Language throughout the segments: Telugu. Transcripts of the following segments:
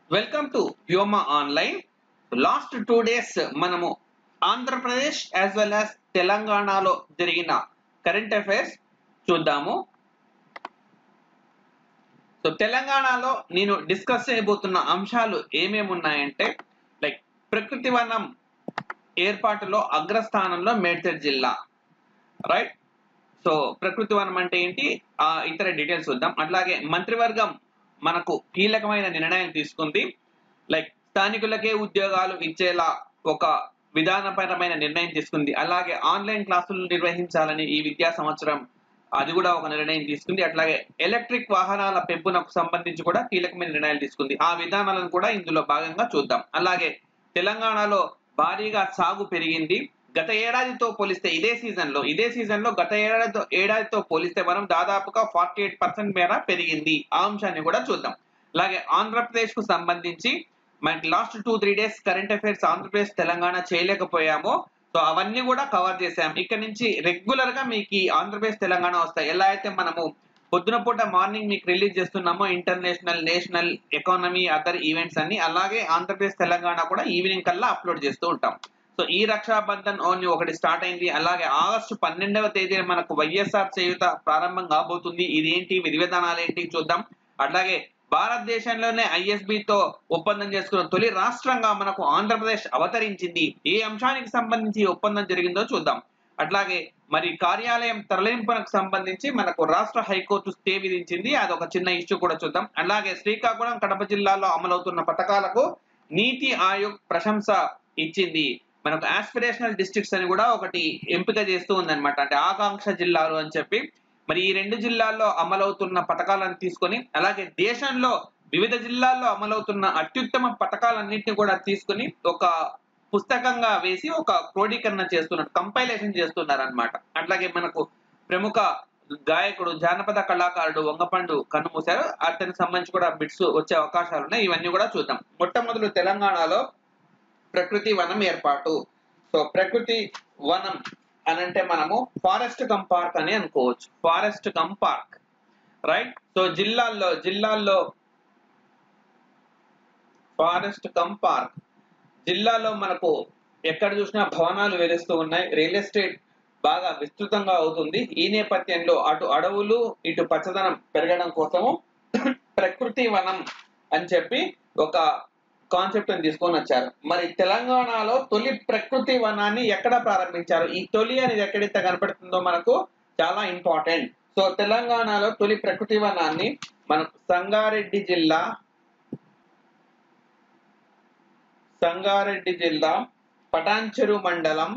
welcome to Vyoma online last two days మనము ఆంధ్రప్రదేశ్ యాజ్ వెల్ యాజ్ తెలంగాణలో జరిగిన కరెంట్ అఫైర్స్ చూద్దాము సో తెలంగాణలో నేను డిస్కస్ చేయబోతున్న అంశాలు ఏమేమి ఉన్నాయంటే లైక్ ప్రకృతి వనం ఏర్పాటులో అగ్రస్థానంలో మేడ్చల్ జిల్లా రైట్ సో ప్రకృతి వనం అంటే ఏంటి ఆ ఇతర డీటెయిల్స్ చూద్దాం అట్లాగే మంత్రివర్గం మనకు కీలకమైన నిర్ణయం తీసుకుంది లైక్ స్థానికులకే ఉద్యోగాలు ఇచ్చేలా ఒక విధానపరమైన నిర్ణయం తీసుకుంది అలాగే ఆన్లైన్ క్లాసులు నిర్వహించాలని ఈ విద్యా సంవత్సరం అది కూడా ఒక నిర్ణయం తీసుకుంది అట్లాగే ఎలక్ట్రిక్ వాహనాల పెంపునకు సంబంధించి కూడా కీలకమైన నిర్ణయాలు తీసుకుంది ఆ విధానాలను కూడా ఇందులో భాగంగా చూద్దాం అలాగే తెలంగాణలో భారీగా సాగు పెరిగింది గత ఏడాదితో పోలిస్తే ఇదే సీజన్ లో ఇదే సీజన్ లో గత ఏడాదితో ఏడాదితో పోలిస్తే మనం దాదాపుగా ఫార్టీ ఎయిట్ పర్సెంట్ మేర పెరిగింది ఆ అంశాన్ని కూడా చూద్దాం అలాగే ఆంధ్రప్రదేశ్ కు సంబంధించి మనకి last two three days current affairs Andhra Pradesh Telangana చేయలేకపోయాము సో అవన్నీ కూడా కవర్ చేసాం ఇక్కడ నుంచి రెగ్యులర్ గా మీకు ఈ ఆంధ్రప్రదేశ్ తెలంగాణ వస్తాయి ఎలా అయితే మనము పొద్దున పూట మార్నింగ్ మీకు రిలీజ్ చేస్తున్నామో international national economy other events అన్ని అలాగే ఆంధ్రప్రదేశ్ తెలంగాణ కూడా ఈవినింగ్ కల్లా అప్లోడ్ చేస్తూ ఉంటాం సో ఈ రక్షాబంధన్ ఓన్లీ ఒకటి స్టార్ట్ అయింది అలాగే ఆగస్టు పన్నెండవ తేదీన మనకు వైఎస్ఆర్ చేయుత ప్రారంభం కాబోతుంది ఇదేంటి విధి విధానాలు ఏంటి చూద్దాం అట్లాగే భారతదేశంలోనే ఐఎస్బి తో ఒప్పందం చేసుకున్న తొలి రాష్ట్రంగా మనకు ఆంధ్రప్రదేశ్ అవతరించింది ఏ అంశానికి సంబంధించి ఈ ఒప్పందం జరిగిందో చూద్దాం అట్లాగే మరి కార్యాలయం తరలింపునకు సంబంధించి మనకు రాష్ట్ర హైకోర్టు స్టే విధించింది అదొక చిన్న ఇష్యూ కూడా చూద్దాం అలాగే శ్రీకాకుళం కడప జిల్లాలో అమలవుతున్న పథకాలకు నీతి ఆయోగ్ ప్రశంస ఇచ్చింది మనకు ఆస్పిరేషనల్ డిస్ట్రిక్ట్స్ అని కూడా ఒకటి ఎంపిక చేస్తూ ఉందన్నమాట అంటే ఆకాంక్ష జిల్లాలు అని చెప్పి మరి ఈ రెండు జిల్లాల్లో అమలవుతున్న పథకాలను తీసుకొని అలాగే దేశంలో వివిధ జిల్లాల్లో అమలవుతున్న అత్యుత్తమ పథకాలన్నింటినీ కూడా తీసుకొని ఒక పుస్తకంగా వేసి ఒక క్రోడీకరణ చేస్తున్నారు కంపైలేషన్ చేస్తున్నారు అనమాట అట్లాగే మనకు ప్రముఖ గాయకుడు జానపద కళాకారుడు వంగపండు కన్నుమూశారు అతనికి సంబంధించి కూడా బిట్స్ వచ్చే అవకాశాలు ఉన్నాయి ఇవన్నీ కూడా చూద్దాం మొట్టమొదలు తెలంగాణలో ప్రకృతి వనం ఏర్పాటు సో ప్రకృతి వనం అని అంటే మనము ఫారెస్ట్ కమ్ పార్క్ అని అనుకోవచ్చు forest cum park right so జిల్లాల్లో జిల్లాల్లో ఫారెస్ట్ కమ్ పార్క్ జిల్లాలో మనకు ఎక్కడ చూసినా భవనాలు వెలుస్తూ ఉన్నాయి రియల్ ఎస్టేట్ బాగా విస్తృతంగా అవుతుంది ఈ నేపథ్యంలో అటు అడవులు ఇటు పచ్చదనం పెరగడం కోసము ప్రకృతి వనం అని చెప్పి ఒక కాన్సెప్ట్ తీసుకొని వచ్చారు మరి తెలంగాణలో తొలి ప్రకృతి వనాన్ని ఎక్కడ ప్రారంభించారు ఈ తొలి అనేది ఎక్కడైతే కనపడుతుందో మనకు చాలా ఇంపార్టెంట్ సో తెలంగాణలో తొలి ప్రకృతి వనాన్ని మనకు సంగారెడ్డి జిల్లా సంగారెడ్డి జిల్లా పటాన్చెరు మండలం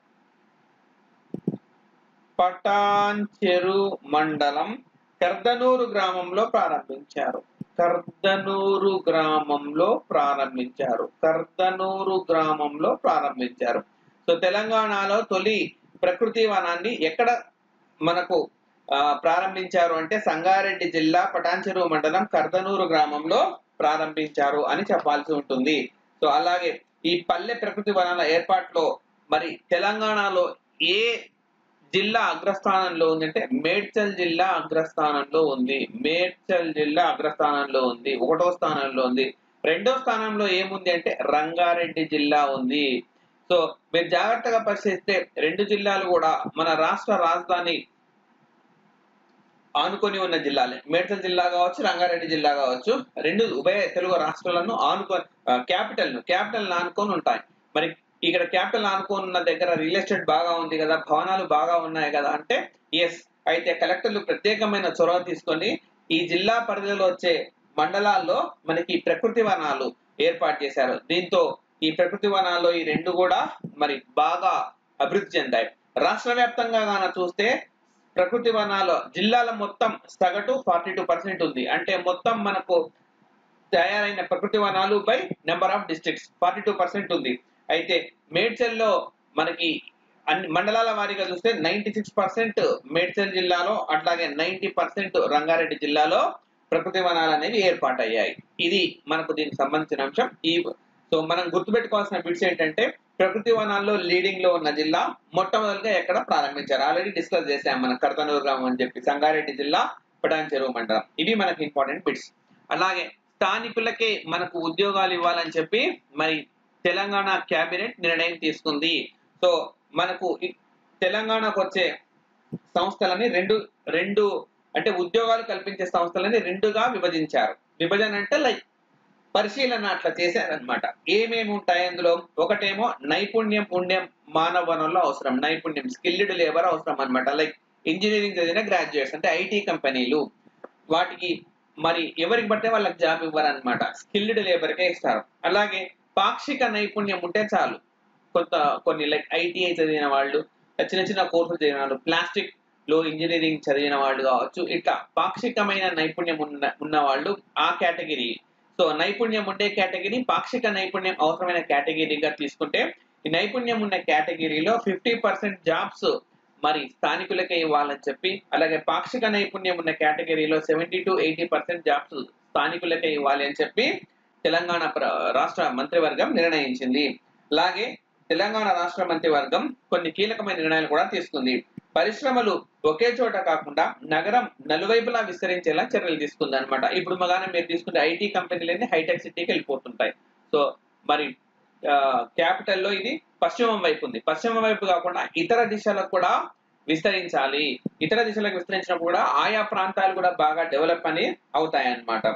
పటాన్చెరు మండలం కర్దనూరు గ్రామంలో ప్రారంభించారు కర్దనూరు గ్రామంలో ప్రారంభించారు కర్దనూరు గ్రామంలో ప్రారంభించారు సో తెలంగాణలో తొలి ప్రకృతి వనాన్ని ఎక్కడ మనకు ప్రారంభించారు అంటే సంగారెడ్డి జిల్లా పటాన్చెరు మండలం కర్దనూరు గ్రామంలో ప్రారంభించారు అని చెప్పాల్సి ఉంటుంది సో అలాగే ఈ పల్లె ప్రకృతి వనాల ఏర్పాటులో మరి తెలంగాణలో ఏ జిల్లా అగ్రస్థానంలో ఉందంటే మేడ్చల్ జిల్లా అగ్రస్థానంలో ఉంది మేడ్చల్ జిల్లా అగ్రస్థానంలో ఉంది ఒకటో స్థానంలో ఉంది రెండో స్థానంలో ఏముంది అంటే రంగారెడ్డి జిల్లా ఉంది సో మీరు జాగ్రత్తగా పరిశీలిస్తే రెండు జిల్లాలు కూడా మన రాష్ట్ర రాజధాని ఆనుకొని ఉన్న జిల్లాలే మేడ్చల్ జిల్లా కావచ్చు రంగారెడ్డి జిల్లా కావచ్చు రెండు ఉభయ తెలుగు రాష్ట్రాలను ఆనుకొని క్యాపిటల్ క్యాపిటల్ ఆనుకొని ఉంటాయి మరి ఇక్కడ క్యాపిటల్ ఆనుకొని ఉన్న దగ్గర రియల్ ఎస్టేట్ బాగా ఉంది కదా భవనాలు బాగా ఉన్నాయి కదా అంటే ఎస్ అయితే కలెక్టర్లు ప్రత్యేకమైన చొరవ తీసుకొని ఈ జిల్లా పరిధిలో వచ్చే మండలాల్లో మనకి ప్రకృతి వనాలు ఏర్పాటు చేశారు దీంతో ఈ ప్రకృతి వనాల్లో ఈ రెండు కూడా మరి బాగా అభివృద్ధి చెందాయి రాష్ట్ర వ్యాప్తంగా గాన చూస్తే ప్రకృతి వనాల జిల్లాల మొత్తం సగటు ఫార్టీ టూ పర్సెంట్ ఉంది అంటే మొత్తం మనకు తయారైన ప్రకృతి వనాలు by number of districts forty two percent ఉంది అయితే మేడ్చల్లో మనకి అన్ని మండలాల వారీగా చూస్తే నైన్టీ సిక్స్ పర్సెంట్ మేడ్చల్ జిల్లాలో అట్లాగే నైన్టీ పర్సెంట్ రంగారెడ్డి జిల్లాలో ప్రకృతి వనాలు అనేవి ఏర్పాటయ్యాయి ఇది మనకు దీనికి సంబంధించిన అంశం ఈ సో మనం గుర్తుపెట్టుకోవాల్సిన బిట్స్ ఏంటంటే ప్రకృతి వనాల్లో లీడింగ్ లో ఉన్న జిల్లా మొట్టమొదటిగా ఎక్కడ ప్రారంభించారు ఆల్రెడీ డిస్కస్ చేసాం మన కర్తనూరు గ్రామం అని చెప్పి సంగారెడ్డి జిల్లా పటాన్ చెరువు మండలం ఇవి మనకి ఇంపార్టెంట్ బిట్స్ అలాగే స్థానికులకే మనకు ఉద్యోగాలు ఇవ్వాలని చెప్పి మరి తెలంగాణ కేబినెట్ నిర్ణయం తీసుకుంది సో మనకు ఈ తెలంగాణకు వచ్చే సంస్థలని రెండు రెండు అంటే ఉద్యోగాలు కల్పించే సంస్థలని రెండుగా విభజించారు విభజన అంటే లైక్ పరిశీలన అట్లా చేశారనమాట ఏమేమి ఉంటాయి అందులో ఒకటేమో నైపుణ్యం పుణ్యం మానవ వనరులు అవసరం నైపుణ్యం స్కిల్డ్ లేబర్ అవసరం అనమాట లైక్ ఇంజనీరింగ్ చదివిన గ్రాడ్యుయేట్స్ అంటే ఐటీ కంపెనీలు వాటికి మరి ఎవరికి పడితే వాళ్ళకి జాబ్ ఇవ్వరనమాట స్కిల్డ్ లేబర్కే ఇస్తారు అలాగే పాక్షిక నైపుణ్యం ఉంటే చాలు కొంత కొన్ని లైక్ ఐటీఐ చదివిన వాళ్ళు చిన్న చిన్న కోర్సులు చదివిన వాళ్ళు ప్లాస్టిక్ లో ఇంజనీరింగ్ చదివిన వాళ్ళు కావచ్చు ఇట్లా పాక్షికమైన నైపుణ్యం ఉన్న ఉన్న వాళ్ళు ఆ కేటగిరీ సో నైపుణ్యం ఉండే కేటగిరీ పాక్షిక నైపుణ్యం అవసరమైన కేటగిరీగా తీసుకుంటే ఈ నైపుణ్యం ఉన్న కేటగిరీలో ఫిఫ్టీ పర్సెంట్ జాబ్స్ మరి స్థానికులకే ఇవ్వాలని చెప్పి అలాగే పాక్షిక నైపుణ్యం ఉన్న కేటగిరీలో seventy to eighty percent jobs స్థానికులకే ఇవ్వాలి అని చెప్పి తెలంగాణ ప్ర- రాష్ట్ర మంత్రివర్గం నిర్ణయించింది అలాగే తెలంగాణ రాష్ట్ర మంత్రివర్గం కొన్ని కీలకమైన నిర్ణయాలు కూడా తీసుకుంది పరిశ్రమలు ఒకే చోట కాకుండా నగరం నలువైపులా విస్తరించేలా చర్యలు తీసుకుంది అనమాట ఇప్పుడు మగానే మీరు తీసుకుంటే ఐటీ కంపెనీలన్నీ హైటెక్ సిటీకి వెళ్ళిపోతుంటాయి సో మరి క్యాపిటల్లో ఇది పశ్చిమం వైపు ఉంది పశ్చిమం వైపు కాకుండా ఇతర దిశలకు కూడా విస్తరించాలి ఇతర దిశలకు విస్తరించినప్పుడు కూడా ఆయా ప్రాంతాలు కూడా బాగా డెవలప్ అని అవుతాయి అన్నమాట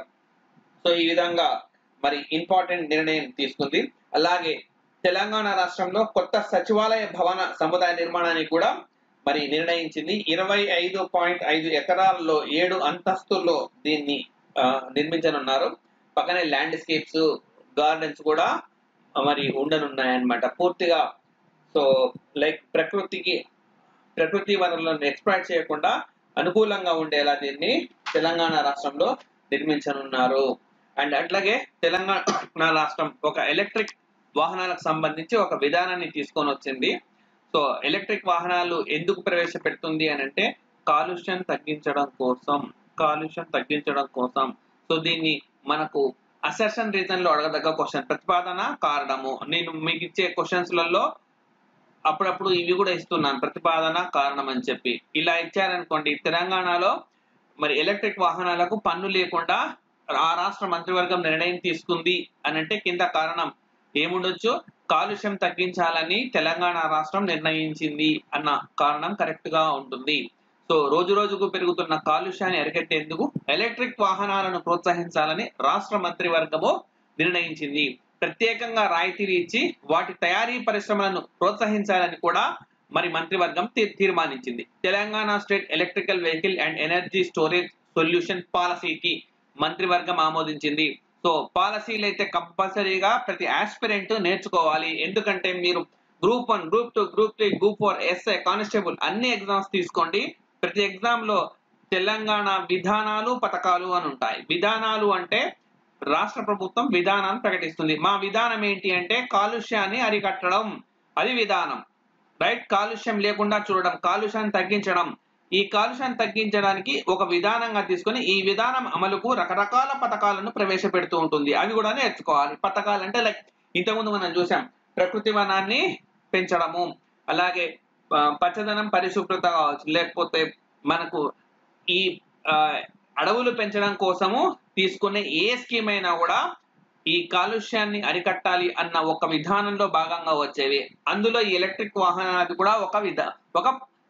సో ఈ విధంగా మరి ఇంపార్టెంట్ నిర్ణయం తీసుకుంది అలాగే తెలంగాణ రాష్ట్రంలో కొత్త సచివాలయ భవన సముదాయ నిర్మాణానికి కూడా మరి నిర్ణయించింది ఇరవై ఐదు పాయింట్ ఐదు ఎకరాల్లో ఏడు అంతస్తుల్లో దీన్ని ఆ, నిర్మించనున్నారు పక్కనే ల్యాండ్స్కేప్స్ గార్డెన్స్ కూడా మరి ఉండనున్నాయన్నమాట పూర్తిగా సో లైక్ ప్రకృతికి ప్రకృతి వనరులను ఎక్స్ప్లాయిట్ చేయకుండా అనుకూలంగా ఉండేలా దీన్ని తెలంగాణ రాష్ట్రంలో నిర్మించనున్నారు అండ్ అట్లాగే తెలంగాణ రాష్ట్రం ఒక ఎలక్ట్రిక్ వాహనాలకు సంబంధించి ఒక విధానాన్ని తీసుకొని వచ్చింది సో ఎలక్ట్రిక్ వాహనాలు ఎందుకు ప్రవేశపెడుతుంది అని అంటే కాలుష్యం తగ్గించడం కోసం కాలుష్యం తగ్గించడం కోసం సో దీన్ని మనకు అసెషన్ రీజన్ లో అడగదగ్గ క్వశ్చన్ ప్రతిపాదన కారణము నేను మీకు ఇచ్చే క్వశ్చన్స్ లలో అప్పుడప్పుడు ఇవి కూడా ఇస్తున్నాను ప్రతిపాదన కారణం అని చెప్పి ఇలా ఇచ్చారనుకోండి తెలంగాణలో మరి ఎలక్ట్రిక్ వాహనాలకు పన్ను లేకుండా ఆ రాష్ట్ర మంత్రివర్గం నిర్ణయం తీసుకుంది అని అంటే కింద కారణం ఏముండొచ్చు కాలుష్యం తగ్గించాలని తెలంగాణ రాష్ట్రం నిర్ణయించింది అన్న కారణం కరెక్ట్ గా ఉంటుంది సో రోజు రోజుకు పెరుగుతున్న కాలుష్యాన్ని అరికట్టేందుకు ఎలక్ట్రిక్ వాహనాలను ప్రోత్సహించాలని రాష్ట్ర మంత్రివర్గము నిర్ణయించింది ప్రత్యేకంగా రాయితీలు ఇచ్చి వాటి తయారీ పరిశ్రమలను ప్రోత్సహించాలని కూడా మరి మంత్రివర్గం తీ- తీర్మానించింది Telangana state electrical vehicle and energy storage solution పాలసీకి మంత్రివర్గం ఆమోదించింది సో పాలసీలు అయితే కంపల్సరీగా ప్రతి ఆస్పిరెంట్ నేర్చుకోవాలి ఎందుకంటే మీరు group one group two group three group four SI constable అన్ని ఎగ్జామ్స్ తీసుకోండి ప్రతి ఎగ్జామ్ లో తెలంగాణ విధానాలు పథకాలు అని ఉంటాయి విధానాలు అంటే రాష్ట్ర ప్రభుత్వం విధానాన్ని ప్రకటిస్తుంది మా విధానం ఏంటి అంటే కాలుష్యాన్ని అరికట్టడం అది విధానం రైట్ కాలుష్యం లేకుండా చూడడం కాలుష్యాన్ని తగ్గించడం ఈ కాలుష్యాన్ని తగ్గించడానికి ఒక విధానంగా తీసుకొని ఈ విధానం అమలుకు రకరకాల పథకాలను ప్రవేశపెడుతూ ఉంటుంది అవి కూడా నేర్చుకోవాలి పథకాలు అంటే లైక్ ఇంతకుముందు మనం చూసాం ప్రకృతి వనాన్ని పెంచడము అలాగే ఆ, పచ్చదనం పరిశుభ్రత కావచ్చు లేకపోతే మనకు ఈ ఆ, అడవులు పెంచడం కోసము తీసుకునే ఏ స్కీమ్ అయినా కూడా ఈ కాలుష్యాన్ని అరికట్టాలి అన్న ఒక విధానంలో భాగంగా వచ్చేవి అందులో ఈ ఎలక్ట్రిక్ వాహనాలు కూడా ఒక విధ ఒక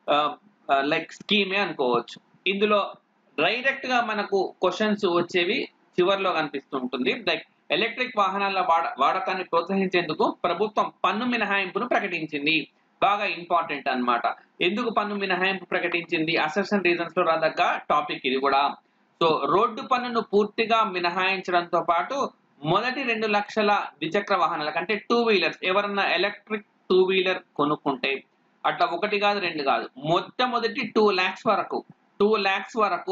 లైక్ స్కీమే అనుకోవచ్చు ఇందులో డైరెక్ట్ గా మనకు క్వశ్చన్స్ వచ్చేవి చివర్లో కనిపిస్తుంటుంది లైక్ ఎలక్ట్రిక్ వాహనాల వాడ వాడకాన్ని ప్రోత్సహించేందుకు ప్రభుత్వం పన్ను మినహాయింపును ప్రకటించింది బాగా ఇంపార్టెంట్ అన్నమాట ఎందుకు పన్ను మినహాయింపు ప్రకటించింది అసెషన్ రీజన్స్ లో రాదగ్గ టాపిక్ ఇది కూడా సో రోడ్డు పన్నును పూర్తిగా మినహాయించడంతో పాటు మొదటి రెండు లక్షల ద్విచక్ర వాహనాలకు అంటే టూ వీలర్స్ ఎవరన్నా ఎలక్ట్రిక్ టూ వీలర్ కొనుక్కుంటే అట్లా ఒకటి కాదు రెండు కాదు మొట్టమొదటి టూ ల్యాక్స్ వరకు టూ ల్యాక్స్ వరకు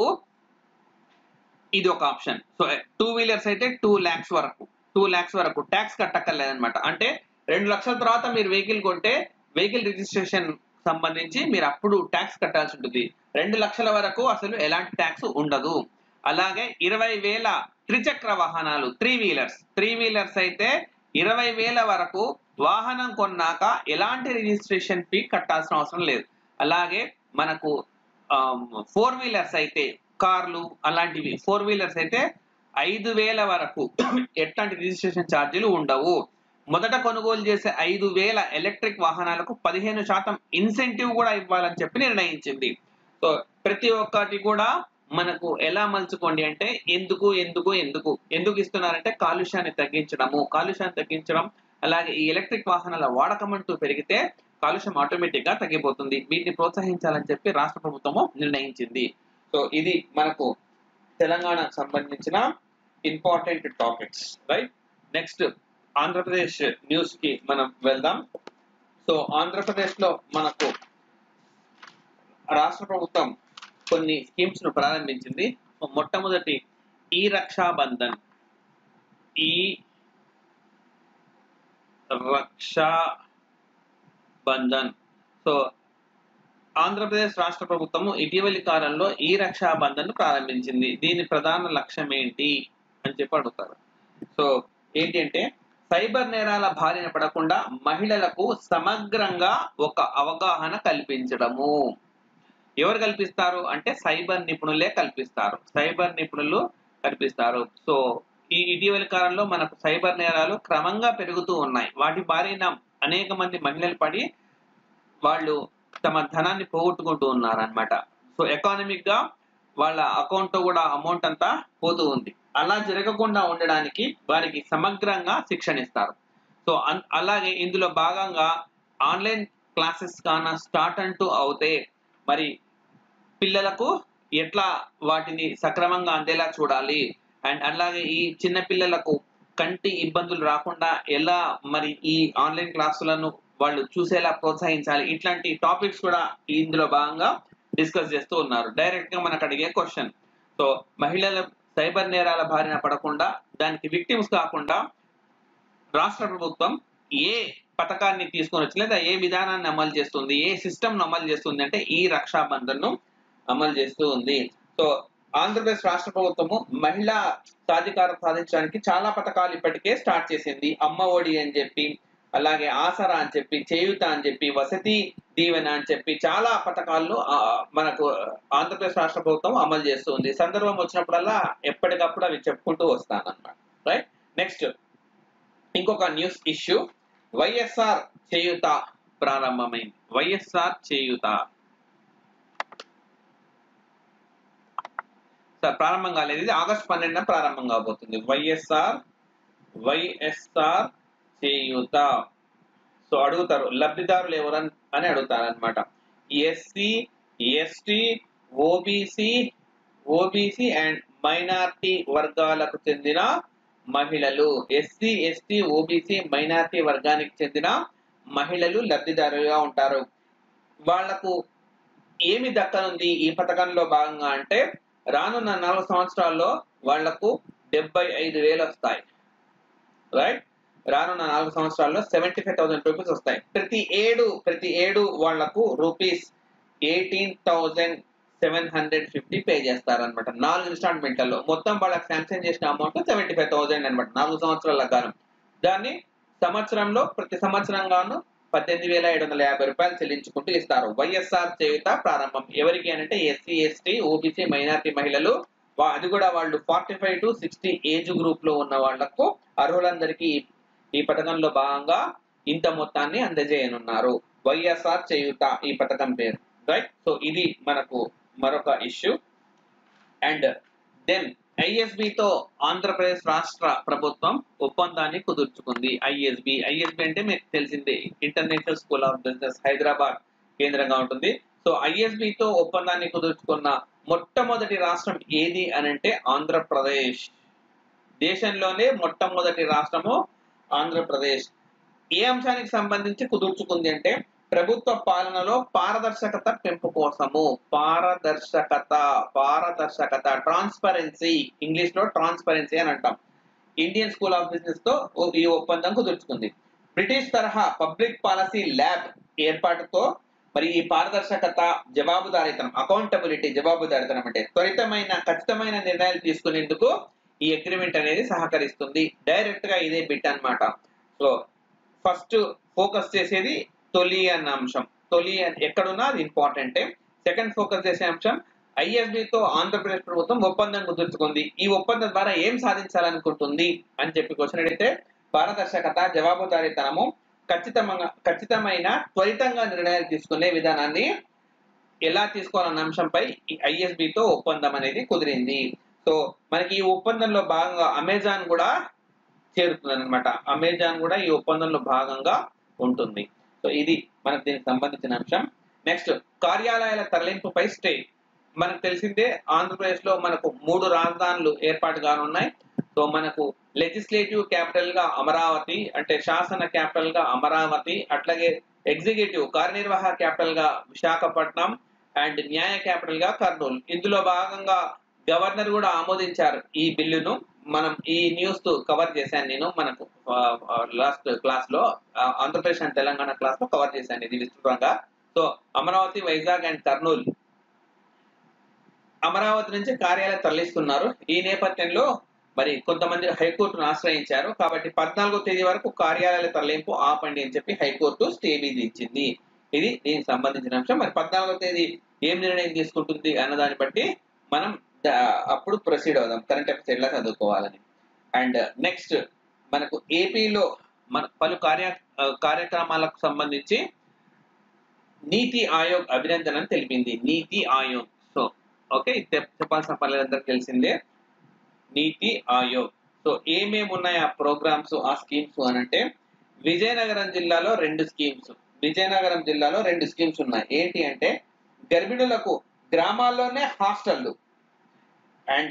ఇది ఒక ఆప్షన్ సో టూ వీలర్స్ అయితే టూ ల్యాక్స్ వరకు టూ ల్యాక్స్ వరకు ట్యాక్స్ కట్టక్కర్లేదన్నమాట అంటే రెండు లక్షల తర్వాత మీరు వెహికల్ కొంటే వెహికల్ రిజిస్ట్రేషన్ సంబంధించి మీరు అప్పుడు ట్యాక్స్ కట్టాల్సి ఉంటుంది రెండు లక్షల వరకు అసలు ఎలాంటి ట్యాక్స్ ఉండదు అలాగే ఇరవై వేల త్రిచక్ర వాహనాలు త్రీ వీలర్స్ త్రీ వీలర్స్ అయితే ఇరవై వేల వరకు వాహనం కొన్నాక ఎలాంటి రిజిస్ట్రేషన్ ఫీ కట్టాల్సిన అవసరం లేదు అలాగే మనకు ఫోర్ వీలర్స్ అయితే కార్లు అలాంటివి ఫోర్ వీలర్స్ అయితే ఐదు వేల వరకు ఎట్లాంటి రిజిస్ట్రేషన్ ఛార్జీలు ఉండవు మొదట కొనుగోలు చేసే ఐదు వేల ఎలక్ట్రిక్ వాహనాలకు పదిహేను శాతం ఇన్సెంటివ్ కూడా ఇవ్వాలని చెప్పి నిర్ణయించింది సో ప్రతి ఒక్కటి కూడా మనకు ఎలా మలుచుకోండి అంటే ఎందుకు ఎందుకు ఎందుకు ఎందుకు ఇస్తున్నారంటే కాలుష్యాన్ని తగ్గించడము కాలుష్యాన్ని తగ్గించడం అలాగే ఈ ఎలక్ట్రిక్ వాహనాల వాడకం అంటూ పెరిగితే కాలుష్యం ఆటోమేటిక్ గా తగ్గిపోతుంది వీటిని ప్రోత్సహించాలని చెప్పి రాష్ట్ర ప్రభుత్వము నిర్ణయించింది సో ఇది మనకు తెలంగాణకు సంబంధించిన important topics right next Andhra Pradesh news కి మనం వెళ్దాం సో ఆంధ్రప్రదేశ్ లో మనకు రాష్ట్ర ప్రభుత్వం కొన్ని స్కీమ్స్ ను ప్రారంభించింది సో మొట్టమొదటి ఈ రక్షాబంధన్ ఈ రక్షా బంధన్ సో ఆంధ్రప్రదేశ్ రాష్ట్ర ప్రభుత్వము ఇటీవలి కాలంలో ఈ రక్షాబంధన్ ప్రారంభించింది దీని ప్రధాన లక్ష్యం ఏంటి అని చెప్పి అడుగుతారు సో ఏంటి అంటే సైబర్ నేరాల బారిన పడకుండా మహిళలకు సమగ్రంగా ఒక అవగాహన కల్పించడము ఎవరు కల్పిస్తారు అంటే సైబర్ నిపుణులే కల్పిస్తారు సైబర్ నిపుణులు కల్పిస్తారు సో ఈ ఇటీవలి కాలంలో మనకు సైబర్ నేరాలు క్రమంగా పెరుగుతూ ఉన్నాయి వాటి బారిన అనేక మంది మహిళలు పడి వాళ్ళు తమ ధనాన్ని పోగొట్టుకుంటూ ఉన్నారు అనమాట సో ఎకానమిక్ గా వాళ్ళ అకౌంట్ తో కూడా అమౌంట్ అంతా పోతూ ఉంది అలా జరగకుండా ఉండడానికి వారికి సమగ్రంగా శిక్షణ ఇస్తారు సో అన్- అలాగే ఇందులో భాగంగా ఆన్లైన్ క్లాసెస్ కాన స్టార్ట్ అంటూ అవుతే మరి పిల్లలకు ఎట్లా వాటిని సక్రమంగా అందేలా చూడాలి అండ్ అలాగే ఈ చిన్న పిల్లలకు కంటి ఇబ్బందులు రాకుండా ఎలా మరి ఈ ఆన్లైన్ క్లాసులను వాళ్ళు చూసేలా ప్రోత్సహించాలి ఇట్లాంటి టాపిక్స్ కూడా ఇందులో భాగంగా డిస్కస్ చేస్తూ ఉన్నారు డైరెక్ట్ గా మనకు అడిగే క్వశ్చన్ సో మహిళల సైబర్ నేరాల బారిన పడకుండా దానికి విక్టిమ్స్ కాకుండా రాష్ట్ర ప్రభుత్వం ఏ పథకాన్ని తీసుకొని వచ్చి లేదా ఏ విధానాన్ని అమలు చేస్తుంది ఏ సిస్టమ్ అమలు చేస్తుంది అంటే ఈ రక్షాబంధన్ ను అమలు చేస్తూ ఉంది సో ఆంధ్రప్రదేశ్ రాష్ట్ర ప్రభుత్వము మహిళా సాధికారం సాధించడానికి చాలా పథకాలు ఇప్పటికే స్టార్ట్ చేసింది అమ్మ ఒడి అని చెప్పి అలాగే ఆసరా అని చెప్పి చేయుత అని చెప్పి వసతి దీవెన అని చెప్పి చాలా పథకాలను ఆ, మనకు ఆంధ్రప్రదేశ్ రాష్ట్ర ప్రభుత్వం అమలు చేస్తుంది సందర్భం వచ్చినప్పుడల్లా ఎప్పటికప్పుడు అవి చెప్పుకుంటూ వస్తాను అనమాట రైట్ నెక్స్ట్ ఇంకొక న్యూస్ ఇష్యూ వైఎస్ఆర్ చేయుత ప్రారంభమైంది వైఎస్ఆర్ చేయుత సార్ ప్రారంభం కాలేదు ఇది ఆగస్ట్ పన్నెండున ప్రారంభం కాబోతుంది వైఎస్ఆర్ వైఎస్ఆర్ చేయుత సో అడుగుతారు లబ్ధిదారులు ఎవరని అని అడుగుతారు అనమాట SC ST OBC OBC and minority వర్గాలకు చెందిన మహిళలు ఎస్సీ ఎస్టీ ఓబీసీ మైనార్టీ వర్గానికి చెందిన మహిళలు లబ్ధిదారులుగా ఉంటారు వాళ్లకు ఏమి దక్కనుంది ఈ పథకంలో భాగంగా అంటే రానున్న నాలుగు సంవత్సరాల్లో వాళ్లకు డెబ్బై ఐదు వేలు వస్తాయి రైట్ రానున్న నాలుగు సంవత్సరాల్లో సెవెంటీ ఫైవ్ థౌసండ్ రూపీస్ వస్తాయి ప్రతి ఏడు ప్రతి ఏడు వాళ్లకు rupees eighteen thousand seven hundred fifty pay చేస్తారనమాట నాలుగు ఇన్స్టాల్మెంట్లలో మొత్తం వాళ్ళకి శాంక్షన్ చేసిన అమౌంట్ సెవెంటీ ఫైవ్ థౌసండ్ అనమాట నాలుగు సంవత్సరాల గాను దాన్ని సంవత్సరంలో ప్రతి సంవత్సరం గాను పద్దెనిమిది వేల ఏడు వందల యాభై రూపాయలు చెల్లించుకుంటూ ఇస్తారు వైఎస్ఆర్ చేయుత ప్రారంభం ఎవరికి అని అంటే ఎస్సీ ఎస్టీ ఓబీసీ మైనారిటీ మహిళలు వా- అది కూడా వాళ్ళు forty five to sixty age group లో ఉన్న వాళ్లకు అర్హులందరికీ ఈ- ఈ పథకంలో భాగంగా ఇంత మొత్తాన్ని అందజేయనున్నారు వైఎస్ఆర్ చేయుత ఈ పథకం పేరు రైట్ సో ఇది మనకు మరొక ఇష్యూ అండ్ దెన్ ఐఎస్బితో ఆంధ్రప్రదేశ్ రాష్ట్ర ప్రభుత్వం ఒప్పందాన్ని కుదుర్చుకుంది ఐఎస్బి ఐఎస్బి అంటే మీకు తెలిసిందే International School of Business Hyderabad కేంద్రంగా ఉంటుంది సో ISB తో ఒప్పందాన్ని కుదుర్చుకున్న మొట్టమొదటి రాష్ట్రం ఏది అని అంటే ఆంధ్రప్రదేశ్ దేశంలోనే మొట్టమొదటి రాష్ట్రము ఆంధ్రప్రదేశ్ ఏ అంశానికి సంబంధించి కుదుర్చుకుంది అంటే ప్రభుత్వ పాలనలో పారదర్శకత పెంపు కోసము పారదర్శకత పారదర్శకత ట్రాన్స్పరెన్సీ ఇంగ్లీష్ లో ట్రాన్స్పరెన్సీ అని అంటాం ఇండియన్ స్కూల్ ఆఫ్ బిజినెస్ తో ఓ- ఈ ఒప్పందం కుదుర్చుకుంది బ్రిటిష్ తరహా పబ్లిక్ పాలసీ ల్యాబ్ ఏర్పాటుతో మరి ఈ పారదర్శకత జవాబుదారీతనం అకౌంటబిలిటీ జవాబుదారీతనం అంటే త్వరితమైన ఖచ్చితమైన నిర్ణయాలు తీసుకునేందుకు ఈ అగ్రిమెంట్ అనేది సహకరిస్తుంది డైరెక్ట్ గా ఇదే బిట్ అన్నమాట సో ఫస్ట్ ఫోకస్ చేసేది తొలి అన్న అంశం తొలి అని ఎక్కడున్నా అది ఇంపార్టెంటే సెకండ్ ఫోకస్ చేసే అంశం ఐఎస్బితో ఆంధ్రప్రదేశ్ ప్రభుత్వం ఒప్పందం కుదుర్చుకుంది ఈ ఒప్పందం ద్వారా ఏం సాధించాలనుకుంటుంది అని చెప్పి క్వశ్చన్ అడిగితే పారదర్శకత జవాబుదారీతనము ఖచ్చితంగా ఖచ్చితమైన త్వరితంగా నిర్ణయాలు తీసుకునే విధానాన్ని ఎలా తీసుకోవాలన్న అంశంపై ఐఎస్బితో ఒప్పందం అనేది కుదిరింది సో మనకి ఈ ఒప్పందంలో భాగంగా అమెజాన్ కూడా చేరుతుంది అనమాట అమెజాన్ కూడా ఈ ఒప్పందంలో భాగంగా ఉంటుంది సో ఇది మనకు దీనికి సంబంధించిన అంశం నెక్స్ట్ కార్యాలయాల తరలింపుపై స్టే మనకు తెలిసిందే ఆంధ్రప్రదేశ్ లో మనకు మూడు రాజధానులు ఏర్పాటు కానున్నాయి సో మనకు లెజిస్లేటివ్ క్యాపిటల్ గా అమరావతి అంటే శాసన క్యాపిటల్ గా అమరావతి అట్లాగే ఎగ్జిక్యూటివ్ కార్యనిర్వాహక క్యాపిటల్ గా విశాఖపట్నం అండ్ న్యాయ క్యాపిటల్ గా కర్నూలు ఇందులో భాగంగా గవర్నర్ కూడా ఆమోదించారు ఈ బిల్లును మనం ఈ న్యూస్ కవర్ చేశాను నేను మనకు లాస్ట్ క్లాస్ లో ఆ, ఆంధ్రప్రదేశ్ అండ్ తెలంగాణ క్లాస్ లో కవర్ చేశాను ఇది విస్తృతంగా సో అమరావతి వైజాగ్ అండ్ కర్నూలు అమరావతి నుంచి కార్యాలయం తరలిస్తున్నారు ఈ నేపథ్యంలో మరి కొంతమంది హైకోర్టును ఆశ్రయించారు కాబట్టి పద్నాలుగో తేదీ వరకు కార్యాలయాల తరలింపు ఆపండి అని చెప్పి హైకోర్టు స్టే విధించింది ఇది దీనికి సంబంధించిన అంశం మరి పద్నాలుగో తేదీ ఏం నిర్ణయం తీసుకుంటుంది అన్న దాన్ని బట్టి మనం దా- అప్పుడు ప్రొసీడ్ అవుదాం కరెంట్ అఫైర్స్ ఎలా చదువుకోవాలని అండ్ నెక్స్ట్ మనకు ఏపీలో మన పలు కార్య ఆ, కార్యక్రమాలకు సంబంధించి నీతి ఆయోగ్ అభినందనని తెలిపింది నీతి ఆయోగ్ సో ఓకే ఇది చెప్- చెప్పాల్సిన పర్లేదు అందరికి తెలిసిందే నీతి ఆయోగ్ సో ఏమేమి ఉన్నాయి ఆ ప్రోగ్రామ్స్ ఆ స్కీమ్స్ అని అంటే విజయనగరం జిల్లాలో రెండు స్కీమ్స్ విజయనగరం జిల్లాలో రెండు స్కీమ్స్ ఉన్నాయి ఏంటి అంటే గర్భిణులకు గ్రామాల్లోనే హాస్టళ్ళు అండ్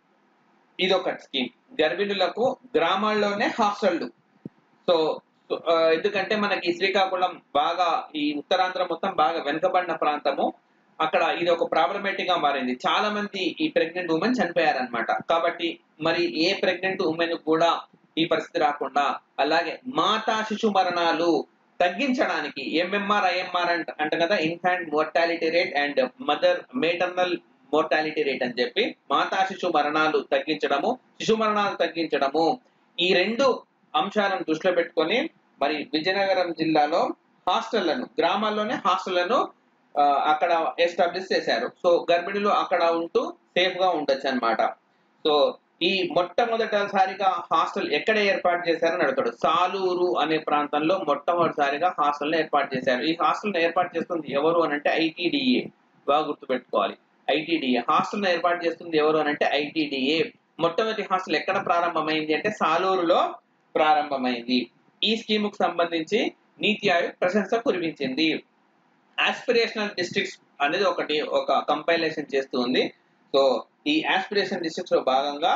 ఇదొక స్కీమ్ గర్భిణులకు గ్రామాల్లోనే హాస్టళ్ళు సో సో, ఆ, ఎందుకంటే మనకి శ్రీకాకుళం బాగా ఈ ఉత్తరాంధ్ర మొత్తం బాగా వెనుకబడిన ప్రాంతము అక్కడ ఇది ఒక ప్రాబ్లమేటిక్ గా మారింది చాలా మంది ఈ ప్రెగ్నెంట్ ఉమెన్ చనిపోయారనమాట కాబట్టి మరి ఏ ప్రెగ్నెంట్ ఉమెన్ కూడా ఈ పరిస్థితి రాకుండా అలాగే మాతా శిశు మరణాలు తగ్గించడానికి ఎంఎంఆర్ ఐఎంఆర్ అంట అంట కదా infant mortality rate and mother maternal mortality rate అని చెప్పి మాతా శిశు మరణాలు తగ్గించడము శిశు మరణాలు తగ్గించడము ఈ రెండు అంశాలను దృష్టిలో పెట్టుకొని మరి విజయనగరం జిల్లాలో హాస్టళ్లను గ్రామాల్లోనే హాస్టళ్లను ఆ, అక్కడ ఎస్టాబ్లిష్ చేశారు సో గర్భిణులు అక్కడ ఉంటూ సేఫ్ గా ఉండొచ్చు అనమాట సో ఈ మొట్టమొదటిసారిగా హాస్టల్ ఎక్కడ ఏర్పాటు చేశారని అడుగుతాడు సాలూరు అనే ప్రాంతంలో మొట్టమొదటిసారిగా హాస్టల్ ఏర్పాటు చేశారు ఈ హాస్టల్ ఏర్పాటు చేస్తుంది ఎవరు అని అంటే ఐటీడీఏ బాగా గుర్తుపెట్టుకోవాలి ఐటీడీఏ హాస్టల్ ఏర్పాటు చేస్తుంది ఎవరు అని అంటే ఐటీడీఏ మొట్టమొదటి హాస్టల్ ఎక్కడ ప్రారంభమైంది అంటే సాలూరులో ప్రారంభమైంది ఈ స్కీమ్ కు సంబంధించి నీతి ఆయోగ్ ప్రశంస కురిపించింది ఆస్పిరేషనల్ డిస్ట్రిక్ట్స్ అనేది ఒకటి ఒక కంపైలేషన్ చేస్తూ ఉంది సో ఈ ఆస్పిరేషన్ డిస్ట్రిక్ట్స్ లో భాగంగా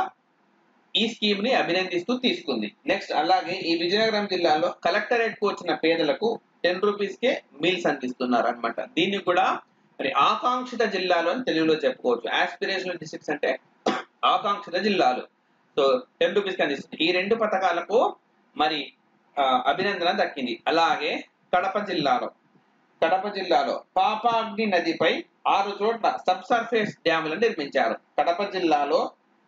ఈ స్కీమ్ ని అభినందిస్తూ తీసుకుంది నెక్స్ట్ అలాగే ఈ విజయనగరం జిల్లాలో కలెక్టరేట్ కు వచ్చిన పేదలకు టెన్ రూపీస్ కే మీల్స్ అందిస్తున్నారు అనమాట దీన్ని కూడా మరి ఆకాంక్షిత జిల్లాలో అని తెలుగులో చెప్పుకోవచ్చు ఆస్పిరేషనల్ డిస్ట్రిక్ట్స్ అంటే ఆకాంక్షిత జిల్లాలు సో టెన్ రూపీస్ కి అందిస్తుంది ఈ రెండు పథకాలకు మరి ఆ, అభినందన దక్కింది అలాగే కడప జిల్లాలో కడప జిల్లాలో పాపాగ్ని నదిపై ఆరు చోట్ల సబ్ సర్ఫేస్ డ్యాములను నిర్మించారు కడప జిల్లాలో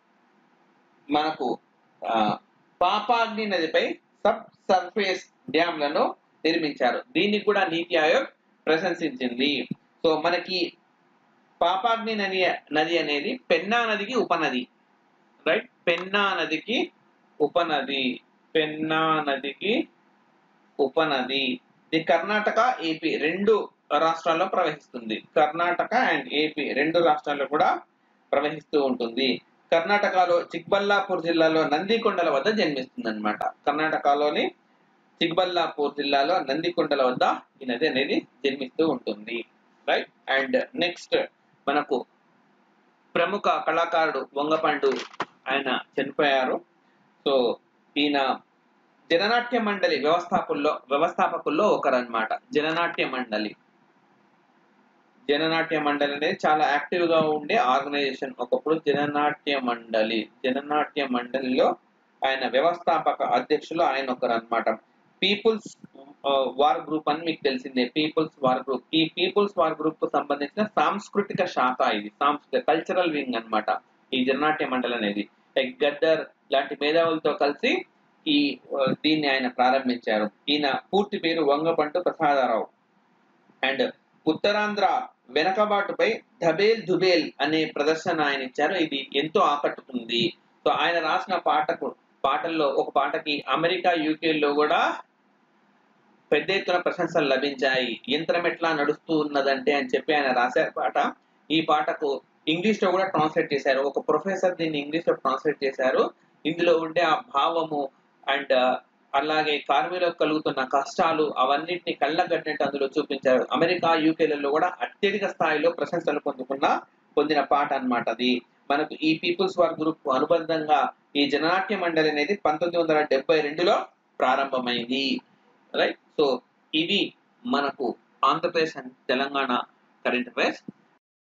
మనకు ఆ, పాపాగ్ని నదిపై సబ్ సర్ఫేస్ డ్యామ్లను నిర్మించారు దీనికి కూడా నీతి ఆయోగ్ ప్రశంసించింది సో మనకి పాపాగ్ని నది నది అనేది పెన్నా నదికి ఉపనది రైట్ పెన్నా నదికి ఉపనది పెన్నా నదికి ఉపనది ఇది కర్ణాటక ఏపీ రెండు రాష్ట్రాల్లో ప్రవహిస్తుంది కర్ణాటక అండ్ ఏపీ రెండు రాష్ట్రాల్లో కూడా ప్రవహిస్తూ ఉంటుంది కర్ణాటకలో చిక్బల్లాపూర్ జిల్లాలో నందికొండల వద్ద జన్మిస్తుంది అనమాట కర్ణాటకలోని చిక్బల్లాపూర్ జిల్లాలో నందికొండల వద్ద ఈ నది అనేది జన్మిస్తూ ఉంటుంది రైట్ అండ్ నెక్స్ట్ మనకు ప్రముఖ కళాకారుడు వంగపండు ఆయన చనిపోయారు సో ఈయన జననాట్య మండలి వ్యవస్థాపకుల్లో వ్యవస్థాపకుల్లో ఒకరన్నమాట జననాట్య మండలి జననాట్య మండలి అనేది చాలా యాక్టివ్ గా ఉండే ఆర్గనైజేషన్ ఒకప్పుడు జననాట్య మండలి జననాట్య మండలిలో ఆయన వ్యవస్థాపక అధ్యక్షులు ఆయన ఒకరు అనమాట పీపుల్స్ వార్ గ్రూప్ అని మీకు తెలిసిందే పీపుల్స్ వార్ గ్రూప్ ఈ పీపుల్స్ వార్ గ్రూప్ కు సంబంధించిన సాంస్కృతిక శాఖ ఇది సాంస్కృతిక కల్చరల్ వింగ్ అన్నమాట ఈ జననాట్య మండలి అనేది లైక్ గద్దర్ లాంటి మేధావులతో కలిసి ఈ ఆ, దీన్ని ఆయన ప్రారంభించారు ఈయన పూర్తి పేరు వంగపంటు ప్రసాదారావు అండ్ ఉత్తరాంధ్ర వెనకబాటుపై ధబేల్ దుబేల్ అనే ప్రదర్శన ఆయన ఇచ్చారు ఇది ఎంతో ఆకట్టుకుంది సో ఆయన రాసిన పాటకు పాటల్లో ఒక పాటకి అమెరికా యూకేలో కూడా పెద్ద ఎత్తున ప్రశంసలు లభించాయి యంత్రం ఎట్లా నడుస్తూ ఉన్నదంటే అని చెప్పి ఆయన రాశారు పాట ఈ పాటకు ఇంగ్లీష్ లో కూడా ట్రాన్స్లేట్ చేశారు ఒక ప్రొఫెసర్ దీన్ని ఇంగ్లీష్ లో ట్రాన్స్లేట్ చేశారు ఇందులో ఉండే ఆ భావము అండ్ అలాగే కార్మికులకు కలుగుతున్న కష్టాలు అవన్నిటిని కళ్ళగట్టినట్టు అందులో చూపించారు అమెరికా యూకేలలో కూడా అత్యధిక స్థాయిలో ప్రశంసలు పొందుకున్న పొందిన పాట అన్నమాట అది మనకు ఈ పీపుల్స్ వార్ గ్రూప్ అనుబంధంగా ఈ జననాట్య మండలి అనేది పంతొమ్మిది వందల డెబ్బై రెండులో ప్రారంభమైంది రైట్ సో ఇవి మనకు Andhra Pradesh and Telangana current affairs